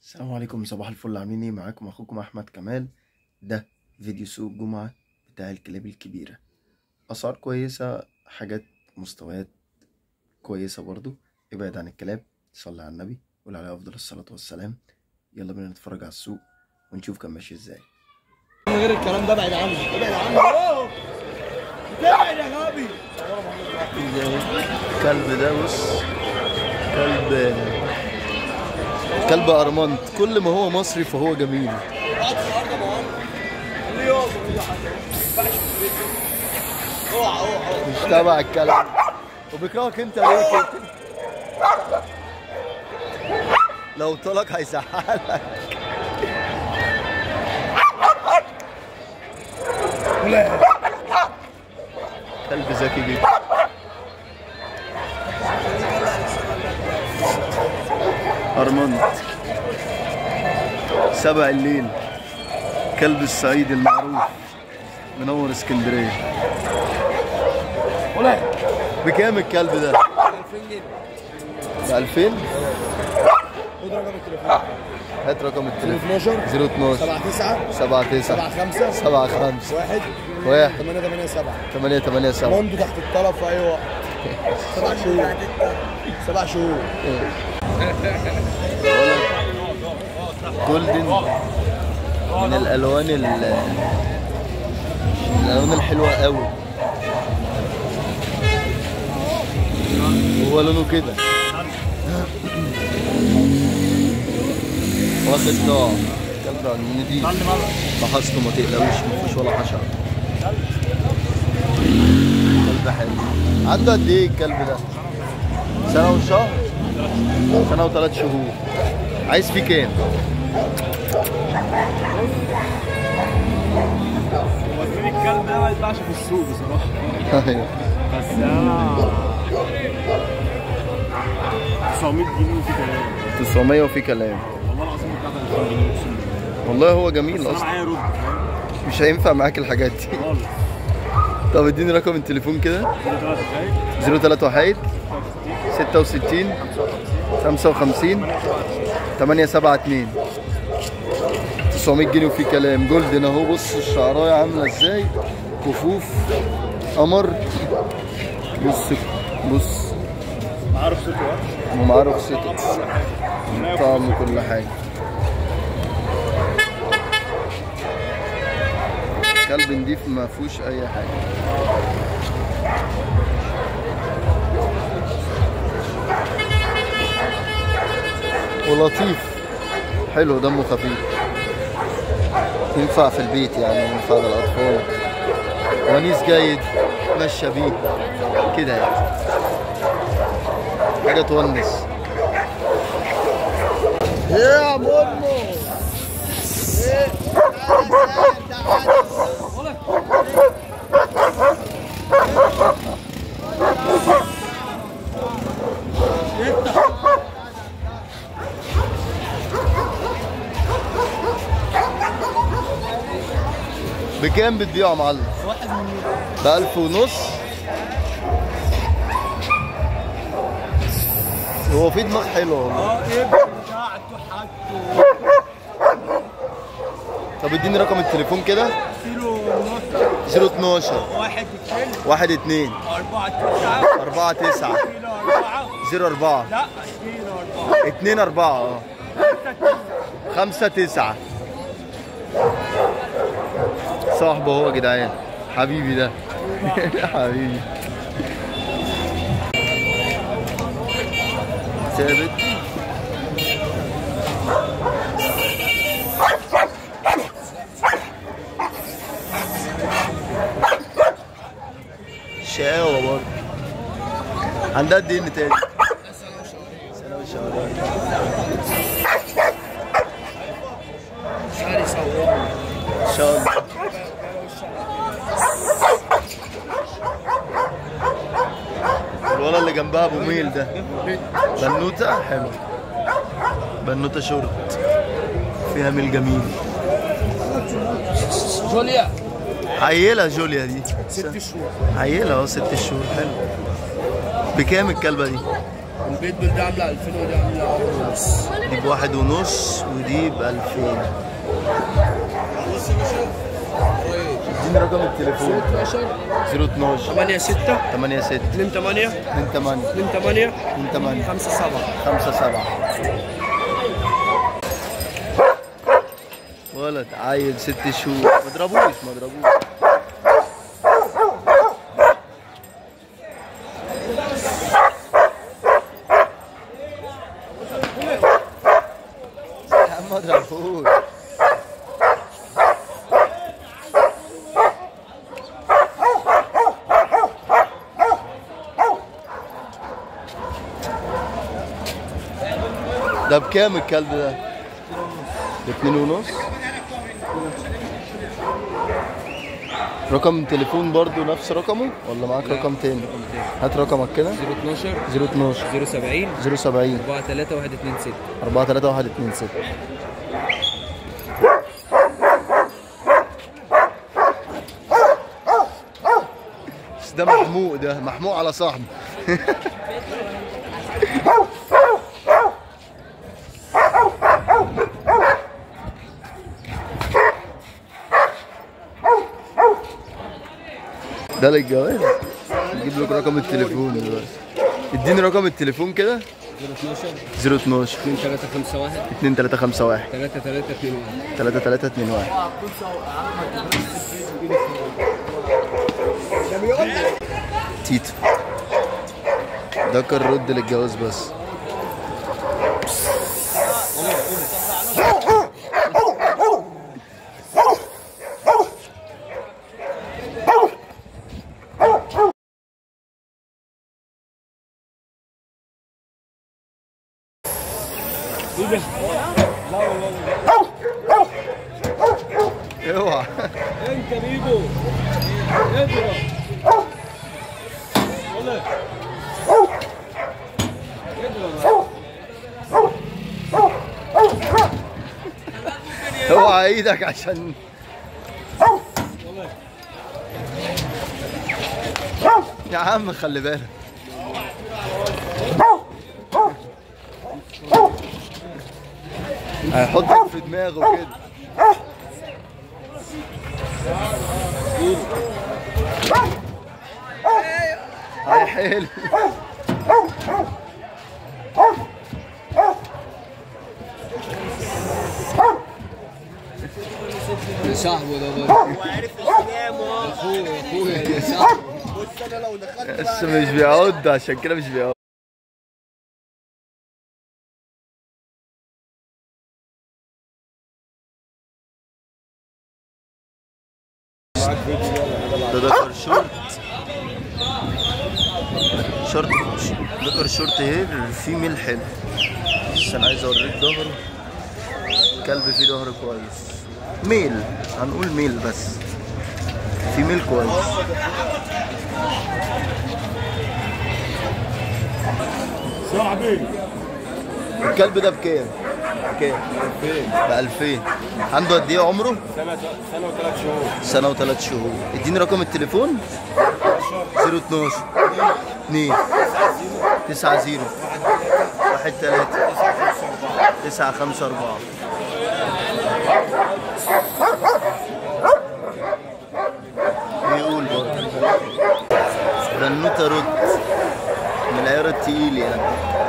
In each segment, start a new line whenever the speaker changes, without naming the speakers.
السلام عليكم صباح الفل عاملين ايه معاكم اخوكم احمد كمال ده فيديو سوق الجمعة بتاع الكلاب الكبيرة اسعار كويسة حاجات مستويات كويسة برضو ابعد عن الكلاب صلي على النبي قول عليه افضل الصلاة والسلام يلا بينا نتفرج على السوق ونشوف كان ماشي ازاي
من غير الكلام ده ابعد عنه ابعد عنه أوه. ابعد يا غبي
الكلب ده بص كلب كلب ارمنت كل ما هو مصري فهو جميل
قعد في الارض يا مهند ليه يقف كده حاجه ما ينفعش في البيت كده. اوعى اوعى اوعى
مش تبع الكلام وبيكرهك انت ليه كده لو طلق هيزعلك كلب ذكي جدا أرمنت سبع الليل كلب الصعيد المعروف منور اسكندريه
ولا
بكام الكلب ده؟
2000 جنيه
ب 2000
خد رقم التليفون
هات رقم التليفون
012
012
79
79
75
75
1
1
887
887
موندو تحت الطلب في اي وقت سبع شهور سبع شهور
جولدن من الالوان ال الالوان الحلوه قوي هو لونه كده واخد نوع كلب نضيف فحصته ما تقلقوش ما فيهوش ولا حشره كلب حلو عنده قد ايه الكلب ده؟ سنة وشهر؟ سنة وثلاث شهور عايز فيه كام؟
وزن الكلب ده ما يتباعش في السوق بصراحة
ايوه
بس أنا 900 جنيه وفي كلام
900 وفي كلام
والله العظيم بتاع 2000 جنيه أقسم بالله
والله هو جميل
بس أنا
اصلا
معايا رد فاهم
مش هينفع معاك الحاجات دي
خالص
طب اديني رقم التليفون كده
كده ثلاثة حاجات
03 66 55 872 900 جنيه وفي كلام جولدن اهو بص الشعرايه عامله ازاي كفوف قمر بص بص
معاه رخصته ها؟
ومعاه رخصته طعم وكل حاجه كلب نضيف ما فيهوش اي حاجه ولطيف حلو دمه خفيف ينفع في البيت يعني ينفع للاطفال ونيس جيد مشى بيه كده يعني حاجه تونس يا مامو بكام بتبيعه يا معلم؟
واحد من
بألف ونص هو في دماغ حلوة والله
اه ابن بتاعته حاجته
طب اديني رقم التليفون كده
كيلو ونص
012
واحد اتنين
1 2
أربعة تسعة
4 9
كيلو أربعة
0 4
لا كيلو أربعة
2 4 اه 5 9 صاحبه هو يا جدعان حبيبي ده حبيبي ثابت شقاوة برضه عندها قد ايه النتاج؟ سنة وشهرين
شعري صورني
ان شاء الله الولد اللي جنبها ابو ميل ده بنوته حلو بنوته شورت فيها ميل جميل
جوليا
عيلة جوليا دي
ست شهور
عيلة اهو ست شهور حلو بكام الكلبة دي؟
البيتبول دي عامله 2000 ودي عامله واحد ونص
دي بواحد ونص ودي بألفين
بص يا باشا طيب
اديني رقم التليفون
12
0 12
8 6
8 6
2 8
2 8
2 8
2 8
5 7
5 7 ولد عيل ست شهور ما ضربوش ما ضربوش يا عم ما ضربوش ده بكام الكلب ده؟ باتنين ونص رقم تليفون برضو نفس رقمه ولا معاك رقم تاني؟ هات رقمك كده
012
012
070
070
43 126
4 3 1 2 6 بس ده محموق ده محموق على صاحبه ده للجواز نجيب لك رقم التليفون دلوقتي اديني رقم التليفون كده
012
012
2 3 5 1
2 3 5 1
3 3 2 1
3 3 2 1 تيتو ده كان رد للجواز بس اوعى
انت بيجو اضرب والله
اوعى ايدك عشان يا عم خلي بالك هيحطك في دماغه كده هاي حلو
ده صاحبه ده برضه
وعرف استلامه
اخوه اخويا ده صاحبه
بص انا لو دخلت
بس مش بيعض عشان كده مش بيعض ده ذكر شورت شورت ذكر شورت هير فيميل حلو بس انا عايز اوريك ظهره كلب فيه ظهر كويس ميل هنقول ميل بس فيميل كويس
صاحبي
الكلب ده بكام؟ بكام؟ ب 2000 عنده قد ايه عمره؟
سنة سنة وثلاث شهور
سنة وثلاث شهور اديني رقم التليفون 012 2 9 0 1 3 9 5 4 بيقول برضه بنوتة رد من العيار التقيل يعني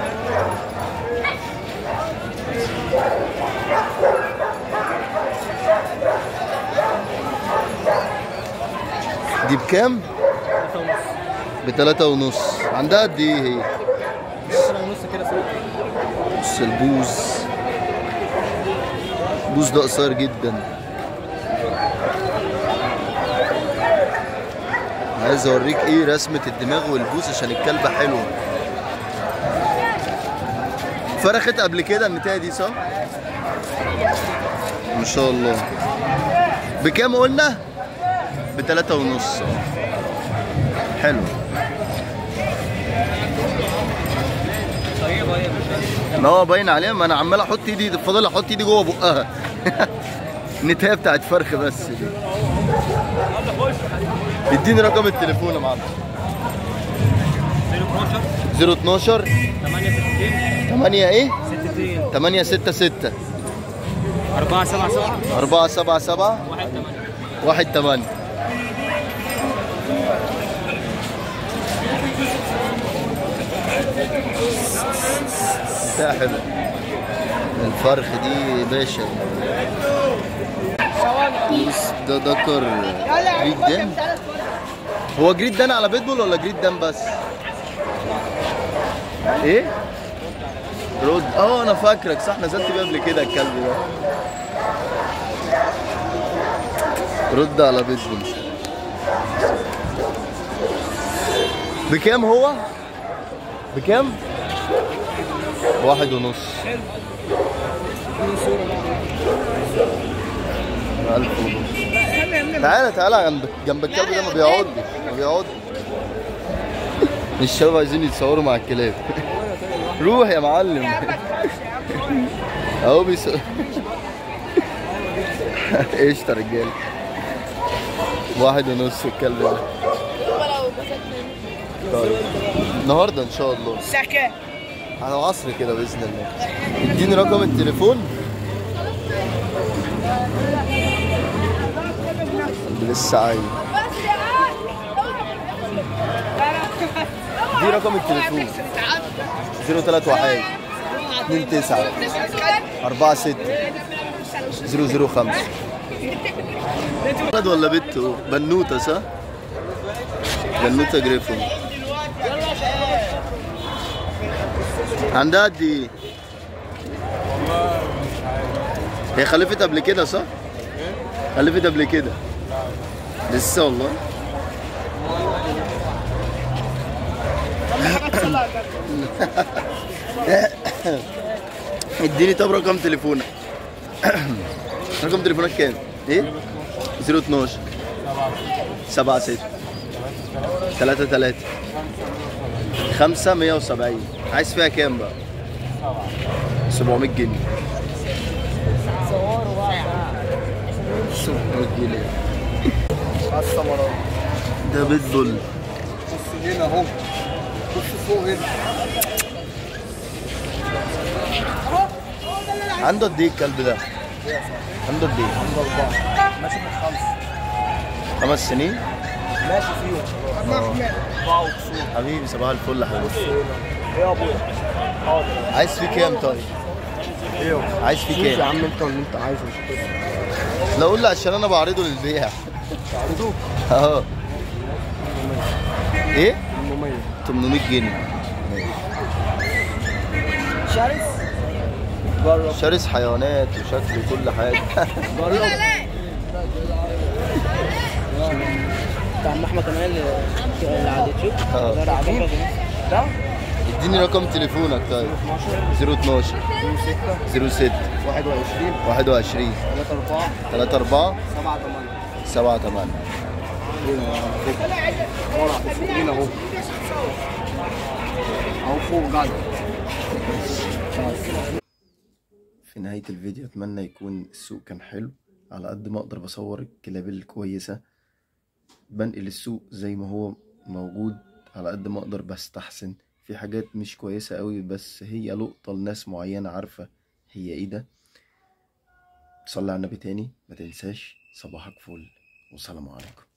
دي بكام؟ بتلاتة ونص عندها قد ايه هي؟ بص البوز البوز ده قصير جدا عايز اوريك ايه رسمة الدماغ والبوز عشان الكلبة حلوة فرخت قبل كده النتاية دي صح؟ ما شاء الله بكام قلنا؟ بتلاتة ونص حلو ما هو باين عليها ما انا عمال احط ايدي فاضل احط ايدي جوه بقها النتايه بتاعت فرخ بس دي اديني رقم التليفون يا معلم
012
012
8 62
8 ايه
62
8 6 6
4 7 7
4 7 7
1 8
1 8 ده حلو الفرخ دي باشا بص ده دكر جريد دان هو جريد دان على بيتبول ولا جريد دان بس؟ ايه؟ رود اه انا فاكرك صح نزلت بيه قبل كده الكلب ده رد على بيتبول بكام هو؟ بكام؟ واحد ونص ألف ونص تعالى تعالى جنب جنب الكلب ده ما بيقعد ما بيقعد الشباب عايزين يتصوروا مع الكلاب روح يا معلم اهو بيس قشطة يا رجاله واحد ونص الكلب ده طيب النهارده ان شاء الله
سكة
على العصر كده باذن الله اديني رقم التليفون اللي لسه عايز دي رقم التليفون 03 واحد 2 9 4 6 005 ولد ولا بنت هو؟ بنوته صح؟ بنوته جريفون عندها قد ايه؟ هي خلفت قبل كده صح؟ خلفت قبل كده لسه والله اديني طب رقم تليفونك رقم تليفونك كام؟ ايه؟ 012 7 6 3 3 5 170 عايز فيها كام بقى؟ 700 جنيه 700 جنيه
الثمرات
ده بيت بول
بص هنا اهو بص فوق هنا
عنده قد ايه الكلب ده؟ عنده قد ايه؟
عنده أربعة ماشي من خمسة
خمس سنين؟
ماشي فيهم أربعة وكسور
حبيبي صباح الفل يا حبيبي
إيه يا أبويا حاضر
عايز فيه كام طيب؟
إيه
عايز فيه
شوف يا
كام؟
عم أنت اللي أنت عايزه مش قصة
لا قول لي عشان انا بعرضه للبيع
تعرضوه
اه ايه؟
800
800 جنيه
شرس جرب
شرس حيوانات وشكل وكل حاجه
جرب بتاع عم احمد كمال اللي على اليوتيوب
اه.
ده عجيب ده
اديني رقم تليفونك طيب 012
6
06
21
21
3 4
34
7 8
7 8
ورا فوق هنا اهو اهو فوق جدع
في نهاية الفيديو أتمنى يكون السوق كان حلو على قد ما أقدر بصور الكلاب الكويسة بنقل السوق زي ما هو موجود على قد ما أقدر بستحسن في حاجات مش كويسة قوي بس هي لقطة لناس معينة عارفة هي ايه ده صلي على النبي تاني ما تنساش صباحك فل والسلام عليكم